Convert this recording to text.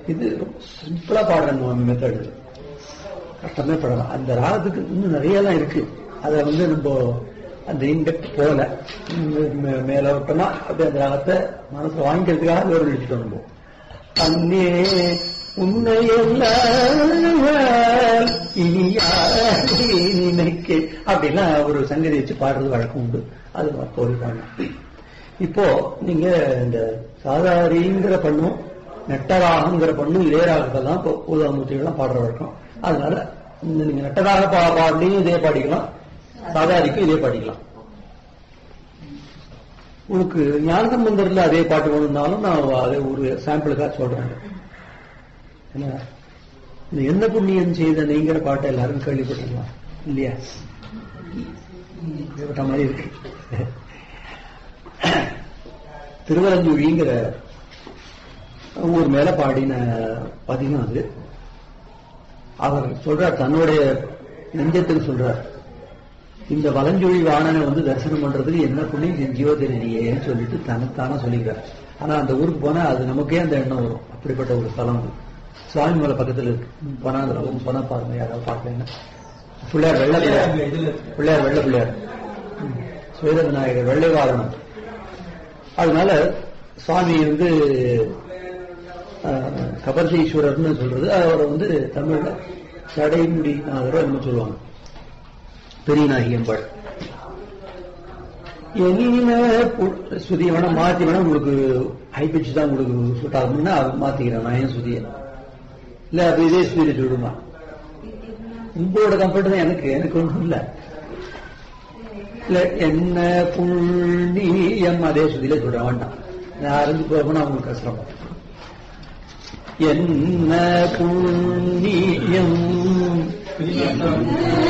இது சிம்பிளா பாடுற மெத்தட் கஷ்டமே படலாம் அந்த ராகத்துக்கு இன்னும் நிறைய எல்லாம் இருக்கு அதை வந்து நம்ம அந்த இன்டெக்ட் போல மே- மே- மேலோட்டமா அப்படியே அந்த ராகத்தை மனசுல வாங்கிக்கிறதுக்காக வேறு எழுதிட்டு நம்ம அன்னே உன்னை எல்லாம் இனி யாரை நினைக்க அப்படிலாம் ஒரு சங்கதி வச்சு பாடுறது வழக்கம் உண்டு அது தோழி பாடணும் இப்போ நீங்க இந்த சாதாரிங்கிற பண்ணும் நெட்டராகங்கிற பண்ணும் இளையராகத்தெல்லாம் இப்போ ஊதாமூர்த்திகள்லாம் பாடுற வழக்கம் அதனால இந்த நீங்க நெட்டராக பா பாடலையும் இதே பாடிக்கலாம் சாதாரிக்கும் இதே பாடிக்கலாம் உனக்கு ஞானசம்பந்தர்ல அதே பாட்டு வேணும்னாலும் நான் அதை ஒரு சாம்பிளுக்காக சொல்றேன் என்ன இந்த என்ன புண்ணியம் செய்த நீங்கிற பாட்டை எல்லாரும் கேள்விப்பட்டிருக்கலாம் இல்லையா கேட்ட மாதிரி இருக்கு திருவரஞ்சூழிங்கிற ஊர் மேல பாடின பதிகம் அது அவர் சொல்றார் தன்னுடைய நெஞ்சத்துக்கு சொல்றார் இந்த வலஞ்சொழி வாணனை வந்து தரிசனம் பண்றதுக்கு என்ன புண்ணியம் செஞ்சியோ தெரியலையேன்னு சொல்லிட்டு தனத்தான சொல்லிக்கிறார் ஆனா அந்த ஊருக்கு போனா அது நமக்கே அந்த எண்ணம் வரும் அப்படிப்பட்ட ஒரு ஸ்தலம் அது. சுவாமி மலை பக்கத்துல இருக்கு போனா அந்த பக்கம் போனா பாருங்க யாராவது பார்க்கலன்னா பிள்ளையார் வெள்ள பிள்ளையார் பிள்ளையார் வெள்ள பிள்ளையார் சுவேத விநாயகர் வெள்ளை வாரணம் அதனால சுவாமி வந்து அஹ், கபர்தீஸ்வரர்னு சொல்றது அவரை வந்து தமிழ்ல சடைமுடி நாதரோ என்ன சொல்லுவாங்க பெரிய நாயகியம்பாள் என்ன பு- ஸ்ருதியை வேணா மாத்தி வேணா உங்களுக்கு ஹை பிச் தான் உங்களுக்கு சூட் ஆகும்னா அது மாத்திக்கிறேன் நான் ஏன் ஸ்ருதியை இல்ல அப்ப இதே ஸ்ருதியில சொல்லுமா உங்களோட கம்ஃபர்ட் தான் எனக்கு எனக்கு ஒன்றும் இல்ல இல்ல என்ன புண்ணியம் அதே ஸ்ருதியில சொல்றேன் வேண்டாம் நான் அருந்து போகணும் அவங்களுக்கு கஷ்டம் என்ன புண்ணியம்